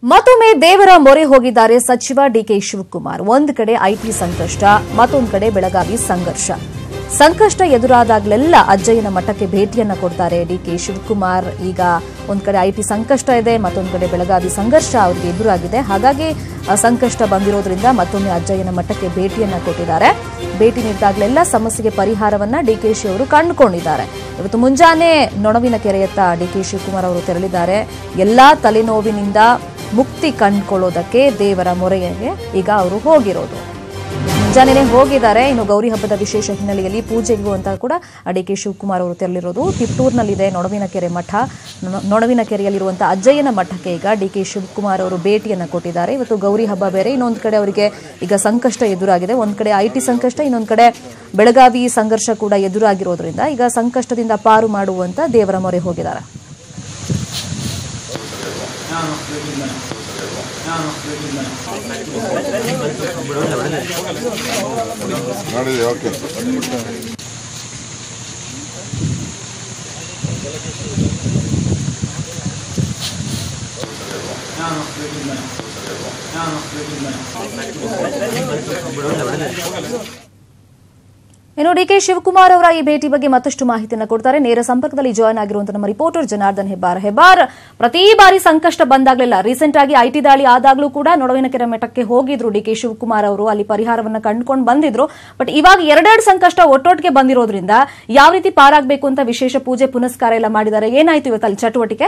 ಮತ್ತೊಮ್ಮೆ ದೇವರ ಮೊರೆ ಹೋಗಿದ್ದಾರೆ ಸಚಿವ ಡಿಕೆ ಶಿವಕುಮಾರ್ ಒಂದು ಕಡೆ ಐಟಿ ಸಂಕಷ್ಟ ಮತ್ತೊಂದು ಕಡೆ ಬೆಳಗಾವಿ ಸಂಘರ್ಷ ಸಂಕಷ್ಟ ಎದುರಾದಾಗಲೆಲ್ಲ ಅಜ್ಜಯ್ಯನ ಮಠಕ್ಕೆ ಭೇಟಿಯನ್ನ ಕೊಡ್ತಾರೆ ಡಿಕೆ ಶಿವಕುಮಾರ್ ಈಗ ಒಂದ್ ಕಡೆ ಐಟಿ ಸಂಕಷ್ಟ ಇದೆ ಮತ್ತೊಂದು ಕಡೆ ಬೆಳಗಾವಿ ಸಂಘರ್ಷ ಅವರಿಗೆ ಎದುರಾಗಿದೆ ಹಾಗಾಗಿ ಆ, ಸಂಕಷ್ಟ ಬಂದಿರೋದ್ರಿಂದ ಮತ್ತೊಮ್ಮೆ ಅಜ್ಜಯ್ಯನ ಮಠಕ್ಕೆ ಭೇಟಿಯನ್ನ ಕೊಟ್ಟಿದ್ದಾರೆ ಭೇಟಿ ನೀಡಿದಾಗಲೆಲ್ಲ ಸಮಸ್ಯೆಗೆ ಪರಿಹಾರವನ್ನ ಡಿಕೆಶಿ ಅವರು ಕಂಡುಕೊಂಡಿದ್ದಾರೆ ಇವತ್ತು ಮುಂಜಾನೆ ನೊಣವಿನ ಕೆರೆಯತ್ತ ಡಿಕೆ ಶಿವಕುಮಾರ್ ಅವರು ತೆರಳಿದ್ದಾರೆ ಎಲ್ಲಾ ತಲೆನೋವಿನಿಂದ ಮುಕ್ತಿ ಕಂಡುಕೊಳ್ಳೋದಕ್ಕೆ ದೇವರ ಮೊರೆಗೆ ಈಗ ಅವರು ಹೋಗಿರೋದು ಮುಂಜಾನೆನೆ ಹೋಗಿದ್ದಾರೆ ಇನ್ನು ಗೌರಿ ಹಬ್ಬದ ವಿಶೇಷ ಹಿನ್ನೆಲೆಯಲ್ಲಿ ಪೂಜೆಗೂ ಅಂತ ಕೂಡ ಡಿ ಕೆ ಶಿವಕುಮಾರ್ ಅವರು ತೆರಳಿರೋದು ತಿಪ್ಟೂರಿನಲ್ಲಿದೆ ನೊಣವಿನ ಕೆರೆ ಮಠ ನೊ- ನೊಣವಿನ ಕೆರೆಯಲ್ಲಿರುವಂತಹ ಅಜ್ಜಯ್ಯನ ಮಠಕ್ಕೆ ಈಗ ಡಿ ಕೆ ಶಿವಕುಮಾರ್ ಅವರು ಭೇಟಿಯನ್ನ ಕೊಟ್ಟಿದ್ದಾರೆ ಇವತ್ತು ಗೌರಿ ಹಬ್ಬ ಬೇರೆ ಇನ್ನೊಂದು ಕಡೆ ಅವರಿಗೆ ಈಗ ಸಂಕಷ್ಟ ಎದುರಾಗಿದೆ ಒಂದ್ ಕಡೆ ಐ ಟಿ ಸಂಕಷ್ಟ ಇನ್ನೊಂದು ಕಡೆ ಬೆಳಗಾವಿ ಸಂಘರ್ಷ ಕೂಡ ಎದುರಾಗಿರೋದ್ರಿಂದ ಈಗ ಸಂಕಷ್ಟದಿಂದ ಪಾರು ಮಾಡುವಂತ ದೇವರ ಮೊರೆ ಹೋಗಿದ್ದಾರೆ ನೋಡಿದೆ ಓಕೆ ಇನ್ನು ಡಿಕೆ ಶಿವಕುಮಾರ್ ಅವರ ಈ ಭೇಟಿ ಬಗ್ಗೆ ಮತ್ತಷ್ಟು ಮಾಹಿತಿಯನ್ನು ಕೊಡ್ತಾರೆ ನೇರ ಸಂಪರ್ಕದಲ್ಲಿ ಜಾಯ್ನ್ ಆಗಿರುವಂತಹ ನಮ್ಮ ರಿಪೋರ್ಟರ್ ಜನಾರ್ದನ್ ಹೆಬ್ಬಾರ್ ಹೆಬ್ಬಾರ್ ಪ್ರತಿ ಬಾರಿ ಸಂಕಷ್ಟ ಬಂದಾಗಲೆಲ್ಲ ರೀಸೆಂಟ್ ಆಗಿ ಐಟಿ ದಾಳಿ ಆದಾಗ್ಲೂ ಕೂಡ ನೊಡವಿನ ಕೆರೆ ಮಠಕ್ಕೆ ಹೋಗಿದ್ರು ಡಿಕೆ ಶಿವಕುಮಾರ್ ಅವರು ಅಲ್ಲಿ ಪರಿಹಾರವನ್ನ ಕಂಡುಕೊಂಡು ಬಂದಿದ್ರು ಬಟ್ ಇವಾಗ ಎರಡೆರಡು ಸಂಕಷ್ಟ ಒಟ್ಟೊಟ್ಟಿಗೆ ಬಂದಿರೋದ್ರಿಂದ ಯಾವ ರೀತಿ ಪಾರಾಗಬೇಕು ಅಂತ ವಿಶೇಷ ಪೂಜೆ ಪುನಸ್ಕಾರ ಎಲ್ಲ ಮಾಡಿದ್ದಾರೆ ಏನಾಯ್ತು ಇವತ್ತು ಅಲ್ಲಿ ಚಟುವಟಿಕೆ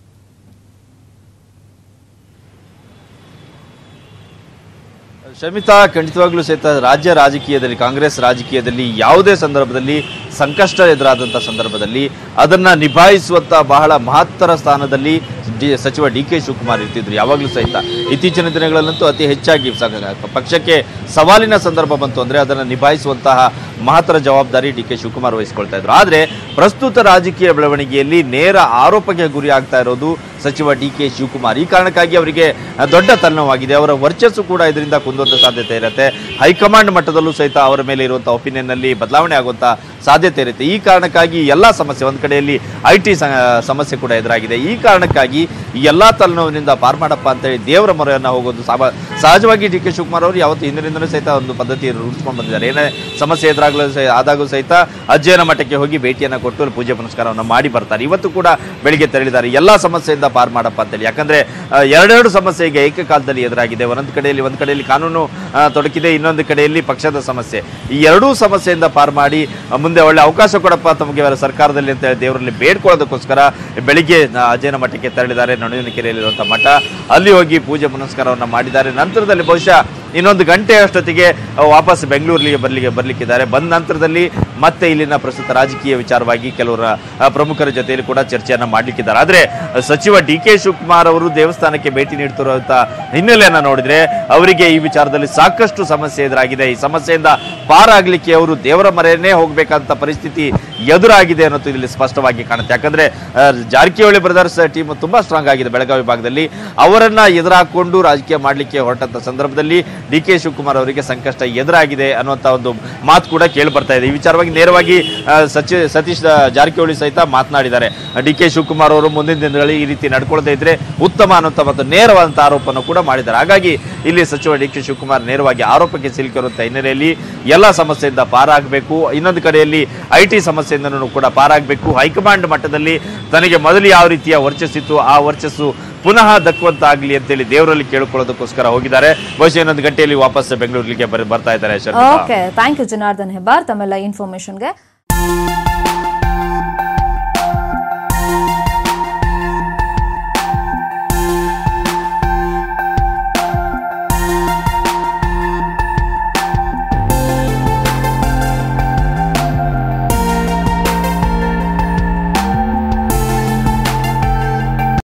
ಶಮಿತಾ ಖಂಡಿತವಾಗ್ಲೂ ಸಹಿತ ರಾಜ್ಯ ರಾಜಕೀಯದಲ್ಲಿ ಕಾಂಗ್ರೆಸ್ ರಾಜಕೀಯದಲ್ಲಿ ಯಾವುದೇ ಸಂದರ್ಭದಲ್ಲಿ ಸಂಕಷ್ಟ ಎದುರಾದಂಥ ಸಂದರ್ಭದಲ್ಲಿ ಅದನ್ನ ನಿಭಾಯಿಸುವಂತ ಬಹಳ ಮಹತ್ತರ ಸ್ಥಾನದಲ್ಲಿ ಡಿ ಸಚಿವ ಡಿ ಕೆ ಶಿವಕುಮಾರ್ ಇರ್ತಿದ್ರು ಯಾವಾಗಲೂ ಸಹಿತ ಇತ್ತೀಚಿನ ದಿನಗಳಲ್ಲಂತೂ ಅತಿ ಹೆಚ್ಚಾಗಿ ಸ- ಪಕ್ಷಕ್ಕೆ ಸವಾಲಿನ ಸಂದರ್ಭ ಬಂತು ಅಂದ್ರೆ ಅದನ್ನು ನಿಭಾಯಿಸುವಂತಹ ಮಹತ್ತರ ಜವಾಬ್ದಾರಿ ಡಿ ಕೆ ಶಿವಕುಮಾರ್ ವಹಿಸಿಕೊಳ್ತಾ ಇದ್ರು ಆದ್ರೆ ಪ್ರಸ್ತುತ ರಾಜಕೀಯ ಬೆಳವಣಿಗೆಯಲ್ಲಿ ನೇರ ಆರೋಪಕ್ಕೆ ಗುರಿ ಆಗ್ತಾ ಇರೋದು ಸಚಿವ ಡಿ ಕೆ ಶಿವಕುಮಾರ್ ಈ ಕಾರಣಕ್ಕಾಗಿ ಅವರಿಗೆ ದೊಡ್ಡ ತಲೆನೋವಾಗಿದೆ ಅವರ ವರ್ಚಸ್ಸು ಕೂಡ ಇದರಿಂದ ಕುಂದುವಂತ ಸಾಧ್ಯತೆ ಇರುತ್ತೆ ಹೈಕಮಾಂಡ್ ಮಟ್ಟದಲ್ಲೂ ಸಹಿತ ಅವರ ಮೇಲೆ ಇರುವಂತಹ ಒಪಿನಿಯನ್ ನಲ್ಲಿ ಬದಲಾವಣೆ ಆಗುವಂತ ಸಾಧ್ಯತೆ ಇರುತ್ತೆ ಈ ಕಾರಣಕ್ಕಾಗಿ ಈ ಎಲ್ಲಾ ಸಮಸ್ಯೆ ಒಂದ್ ಕಡೆಯಲ್ಲಿ ಐ ಟಿ ಸಮಸ್ಯೆ ಕೂಡ ಎದುರಾಗಿದೆ ಈ ಕಾರಣಕ್ಕಾಗಿ ಈ ಎಲ್ಲಾ ತಲೆನೋವಿನಿಂದ ಪಾರ್ ಮಾಡಪ್ಪ ಅಂತೇಳಿ ದೇವರ ಮೊರೆಯನ್ನ ಹೋಗೋದು ಸಾಮ- ಸಹಜವಾಗಿ ಡಿ ಕೆ ಶಿವಕುಮಾರ್ ಅವರು ಯಾವತ್ತು ಹಿಂದಿನಿಂದಲೂ ಸಹಿತ ಒಂದು ಪದ್ಧತಿ ರೂಢಿಸ್ಕೊಂಡು ಬಂದಿದ್ದಾರೆ ಏನೇ ಸಮಸ್ಯೆ ಎದುರಾಗಲೂ ಸಹ ಆದಾಗೂ ಸಹಿತ ಅಜ್ಜಯನ ಮಠಕ್ಕೆ ಹೋಗಿ ಭೇಟಿಯನ್ನ ಕೊಟ್ಟು ಅಲ್ಲಿ ಪೂಜೆ ಪುನಸ್ಕಾರವನ್ನು ಮಾಡಿ ಬರ್ತಾರೆ ಇವತ್ತು ಕೂಡ ಬೆಳಿಗ್ಗೆ ತೆರಳಿದ್ದಾರೆ ಎಲ್ಲಾ ಸಮಸ್ಯೆಯಿಂದ ಪಾರ್ ಮಾಡಪ್ಪ ಅಂತೇಳಿ ಯಾಕಂದ್ರೆ ಆ, ಎರಡೆರಡು ಸಮಸ್ಯೆ ಈಗ ಏಕಕಾಲದಲ್ಲಿ ಎದುರಾಗಿದೆ ಒಂದೊಂದು ಕಡೆಯಲ್ಲಿ ಒಂದು ಕಡೆಯಲ್ಲಿ ಕಾನೂನು ಆ, ತೊಡಕಿದೆ ಇನ್ನೊಂದು ಕಡೆಯಲ್ಲಿ ಪಕ್ಷದ ಸಮಸ್ಯೆ ಈ ಎರಡೂ ಸಮಸ್ಯೆಯಿಂದ ಪಾರ್ ಮಾಡಿ ಆ, ಮುಂದೆ ಒಳ್ಳೆ ಅವಕಾಶ ಕೊಡಪ್ಪ ತಮಗೆ ಅವರ ಸರ್ಕಾರದಲ್ಲಿ ಅಂತ ಹೇಳಿ ದೇವರಲ್ಲಿ ಬೇಡ್ಕೊಳ್ಳೋದಕ್ಕೋಸ್ಕರ ಬೆಳಿಗ್ಗೆ ಆ, ಅಜ್ಜಯನ ಮಠಕ್ಕೆ ತೆರಳಿದ್ದಾರೆ ನಡುವಿನ ಕೆರೆಯಲ್ಲಿರುವಂತಹ ಮಠ ಅಲ್ಲಿ ಹೋಗಿ ಪೂಜೆ ಪುನಸ್ಕಾರವನ್ನು ಮಾಡಿದ್ದಾರೆ ನಂತರದಲ್ಲಿ ಬಹುಶಃ ಇನ್ನೊಂದು ಗಂಟೆ ಅಷ್ಟೊತ್ತಿಗೆ ಆ, ವಾಪಸ್ ಬೆಂಗಳೂರಿಗೆ ಬರ್ಲಿಕ್ಕೆ ಬರ್ಲಿಕ್ಕಿದ್ದಾರೆ ಬಂದ ನಂತರದಲ್ಲಿ ಮತ್ತೆ ಇಲ್ಲಿನ ಪ್ರಸ್ತುತ ರಾಜಕೀಯ ವಿಚಾರವಾಗಿ ಕೆಲವರ ಆ, ಪ್ರಮುಖರ ಜೊತೆಯಲ್ಲಿ ಕೂಡ ಚರ್ಚೆಯನ್ನ ಮಾಡ್ಲಿಕ್ಕಿದ್ದಾರೆ ಆದ್ರೆ ಆ, ಸಚಿವ ಡಿ ಕೆ ಶಿವಕುಮಾರ್ ಅವರು ದೇವಸ್ಥಾನಕ್ಕೆ ಭೇಟಿ ನೀಡ್ತಿರುವಂತ ಹಿನ್ನೆಲೆಯನ್ನ ನೋಡಿದ್ರೆ ಅವರಿಗೆ ಈ ವಿಚಾರದಲ್ಲಿ ಸಾಕಷ್ಟು ಸಮಸ್ಯೆ ಎದುರಾಗಿದೆ ಈ ಸಮಸ್ಯೆಯಿಂದ ಪಾರಾಗ್ಲಿಕ್ಕೆ ಅವರು ದೇವರ ಮರೆಯನ್ನೇ ಹೋಗ್ಬೇಕಂತ ಪರಿಸ್ಥಿತಿ ಎದುರಾಗಿದೆ ಅನ್ನೋದು ಇಲ್ಲಿ ಸ್ಪಷ್ಟವಾಗಿ ಕಾಣುತ್ತೆ ಯಾಕಂದ್ರೆ ಆ, ಜಾರಕಿಹೊಳಿ ಬ್ರದರ್ಸ್ ಟೀಮ್ ತುಂಬಾ ಸ್ಟ್ರಾಂಗ್ ಆಗಿದೆ ಬೆಳಗಾವಿ ಭಾಗದಲ್ಲಿ ಅವರನ್ನ ಎದುರಾಕೊಂಡು ರಾಜಕೀಯ ಮಾಡಲಿಕ್ಕೆ ಹೊರಟಂತ ಸಂದರ್ಭದಲ್ಲಿ ಡಿ ಕೆ ಶಿವಕುಮಾರ್ ಅವರಿಗೆ ಸಂಕಷ್ಟ ಎದುರಾಗಿದೆ ಅನ್ನುವಂತ ಒಂದು ಮಾತು ಕೂಡ ಕೇಳಿ ಬರ್ತಾ ಇದೆ ಈ ವಿಚಾರವಾಗಿ ನೇರವಾಗಿ ಆ, ಸಚಿವ ಸತೀಶ್ ಆ, ಜಾರಕಿಹೊಳಿ ಸಹಿತ ಮಾತನಾಡಿದ್ದಾರೆ ಡಿ ಕೆ ಶಿವಕುಮಾರ್ ಅವರು ಮುಂದಿನ ದಿನಗಳಲ್ಲಿ ಈ ರೀತಿ ನಡ್ಕೊಳ್ಳದೆ ಇದ್ರೆ ಉತ್ತಮ ಅನ್ನುವಂತ ಮತ್ತು ನೇರವಾದಂತ ಆರೋಪವನ್ನು ಕೂಡ ಮಾಡಿದ್ದಾರೆ ಹಾಗಾಗಿ ಇಲ್ಲಿ ಸಚಿವ ಡಿ ಕೆ ಶಿವಕುಮಾರ್ ನೇರವಾಗಿ ಆರೋಪಕ್ಕೆ ಸಿಲುಕಿರುವಂತ ಹಿನ್ನೆಲೆಯಲ್ಲಿ ಎಲ್ಲ ಸಮಸ್ಯೆಯಿಂದ ಪಾರಾಗಬೇಕು ಇನ್ನೊಂದು ಕಡೆಯಲ್ಲಿ ಐ ಟಿ ಸಮಸ್ಯೆಯಿಂದನೂ ಕೂಡ ಪಾರಾಗಬೇಕು ಹೈಕಮಾಂಡ್ ಮಟ್ಟದಲ್ಲಿ ತನಗೆ ಮೊದಲು ಯಾವ ರೀತಿಯ ವರ್ಚಸ್ಸಿತ್ತು ಆ ವರ್ಚಸ್ಸು ಪುನಃ ದಕ್ಕುವಂತಾಗ್ಲಿ ಅಂತೇಳಿ ದೇವರಲ್ಲಿ ಕೇಳಿಕೊಳ್ಳೋದಕ್ಕೋಸ್ಕರ ಹೋಗಿದ್ದಾರೆ ಬಹುಶಃ ಇನ್ನೊಂದು ಗಂಟೆಯಲ್ಲಿ ವಾಪಸ್ ಬೆಂಗಳೂರಿಗೆ ಬರ್- ಬರ್ತಾ ಇದ್ದಾರೆ Sharmila. Okay thank you Janardhan Hebbar ತಮ್ಮೆಲ್ಲ ಇನ್ಫಾರ್ಮೇಶನ್ಗೆ